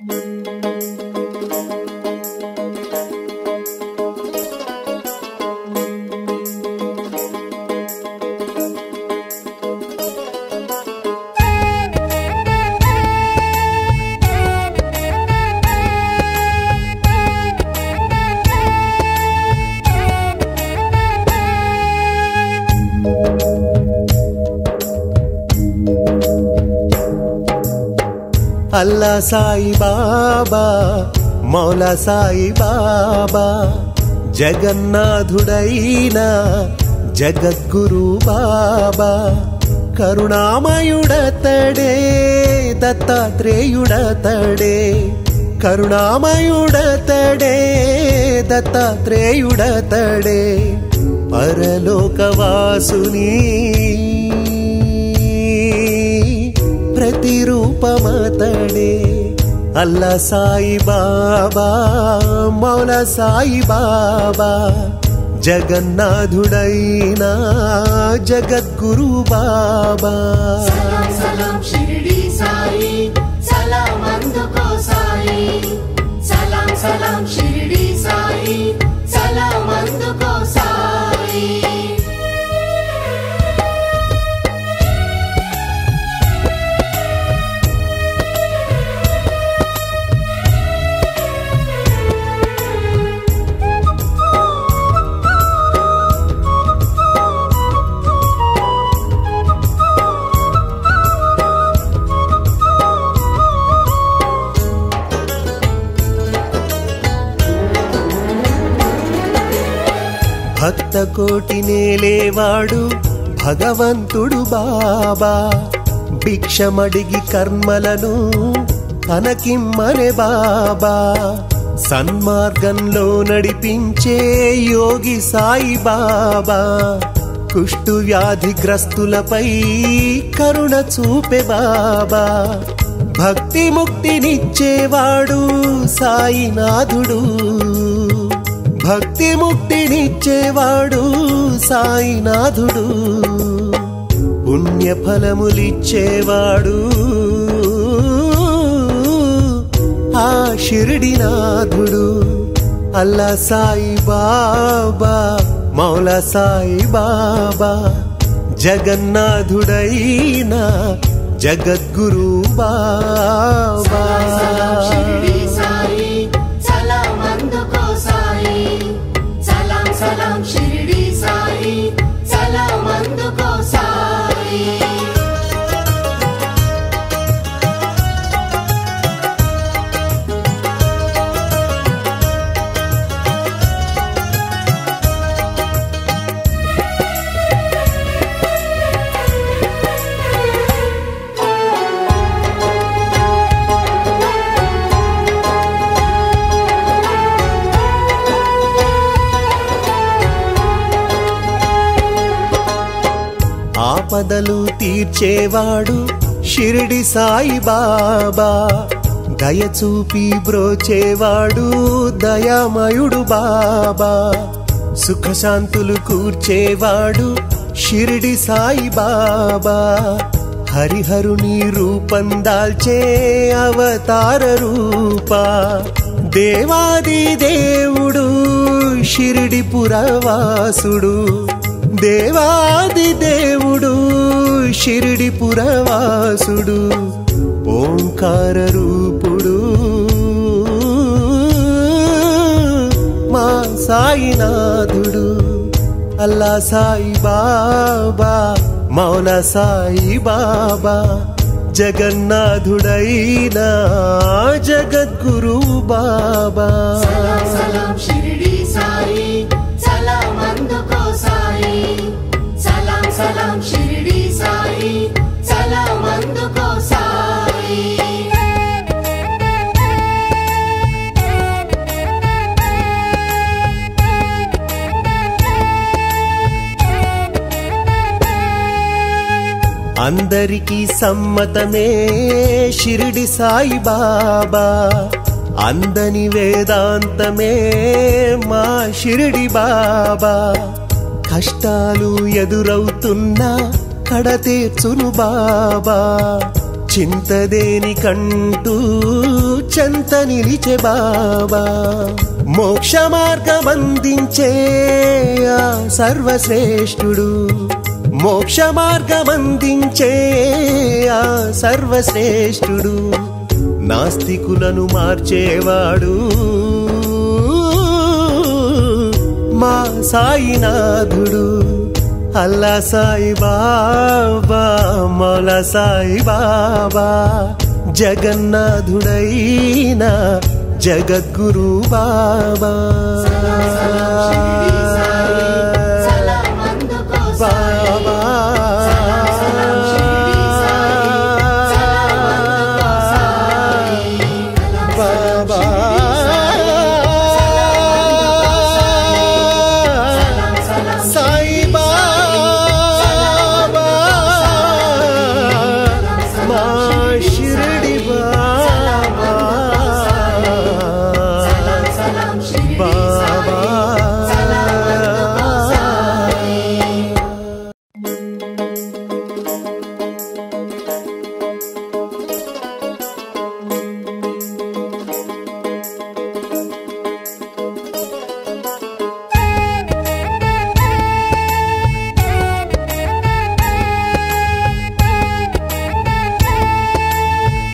అల్లా సాయి బాబా మౌలా సాయి బాబా జగన్నాథుడైన జగద్గురు బాబా కరుణామయుడతడే దత్తాత్రేయుడతడే కరుణామయుడతడే దత్తాత్రేయుడతడే పరలోకవాసుని ప్రతిరూపమతడే అల్లా సాయి బాబా మౌల సాయి బాబా జగన్నాథుడైనా జగద్గురు బాబా సలాం సలాం షిరిడి సాయి సలాం అందుకో సాయి సలాం సలాం షిరిడి సాయి సలాం అందుకో సాయి భక్త కోటి నేలేవాడు భగవంతుడు బాబా భిక్షమడిగి కర్మలను తనకిమ్మనే బాబా సన్మార్గంలో నడిపించే యోగి సాయి బాబా కుష్టు వ్యాధిగ్రస్తులపై కరుణ చూపే బాబా భక్తి ముక్తినిచ్చేవాడు సాయినాథుడు భక్తి ముక్తినిచ్చేవాడు సాయినాథుడు పుణ్య ఫలములిచ్చేవాడు ఆ షిరిడినాథుడు అల్లా సాయి బాబా మౌల సాయి బాబా జగన్నాథుడైన జగద్గురు బాబా సలాం షిరిడి సాయి సలాం అందుకో సాయి సలాం సలాం షిరిడి సాయి సలాం అందుకో సాయి ఆపదలు తీర్చేవాడు షిరిడి సాయి బాబా దయ చూపి బ్రోచేవాడు దయామయుడు బాబా సుఖశాంతులు కూర్చేవాడు షిరిడి సాయి బాబా హరిహరుని రూపం దాల్చే అవతార రూపా దేవాది దేవుడు షిరిడి పురవాసుడు దేవాది దేవుడు షిరిడి పురవాసుడు ఓంకార రూపుడు మా సాయినాథుడు అల్లా సాయి బాబా మౌల సాయి బాబా జగన్నాథుడైనా జగద్గురు బాబా సలాం సలాం షిరిడి సాయి సలాం అందుకో సాయి సలాం సలాం షిరిడి సాయి సలాం అందుకో సాయి అందరికీ సమ్మతమే షిరిడి సాయి బాబా అందని వేదాంతమే మా షిరిడి బాబా కష్టాలు ఎదురవుతున్నా కడతీర్చును బాబా చింతదేని కంటూ చెంత నిలిచే బాబా మోక్ష మార్గమందించే ఆ సర్వశ్రేష్ఠుడు మోక్ష మార్గమందించే ఆ సర్వశ్రేష్ఠుడు నాస్తికులను మార్చేవాడు మా సాయినాథుడు అల్లా సాయి బాబా మౌలా సాయి బాబా జగన్నాథుడైన జగద్గురు బాబా సలాం సలాం షిరిడి సాయి